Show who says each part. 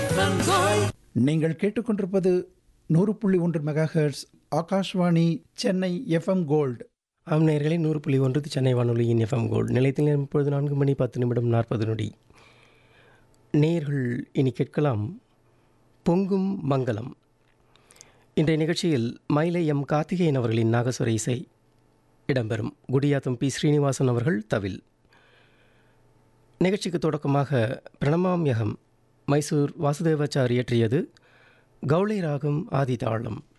Speaker 1: FM gold
Speaker 2: நீங்கள் கேட்டுக்கொண்டிருப்பது நூறு புள்ளி ஒன்று megahertz Akashvani Chennai FM gold
Speaker 3: ஆம் நேயர்களே நூறு புள்ளி ஒன்று சென்னை வானொலியின் எஃப்எம் கோல்டு நிலையத்தில் நேரம் இப்பொழுது நான்கு மணி பத்து நிமிடம் நாற்பது நொடி நேயர்கள் இனி கேட்கலாம் பொங்கும் மங்களம் இன்றைய நிகழ்ச்சியில் மயிலை எம் கார்த்திகேயன் அவர்களின் நாகஸ்வர இசை இடம்பெறும் குடியாத்தம் பி ஸ்ரீனிவாசன் அவர்கள் தவில் நிகழ்ச்சிக்கு தொடக்கமாக பிரணமாம்யகம் மைசூர் வாசுதேவாச்சார் இயற்றியது கௌளை ராகம் ஆதி தாளம்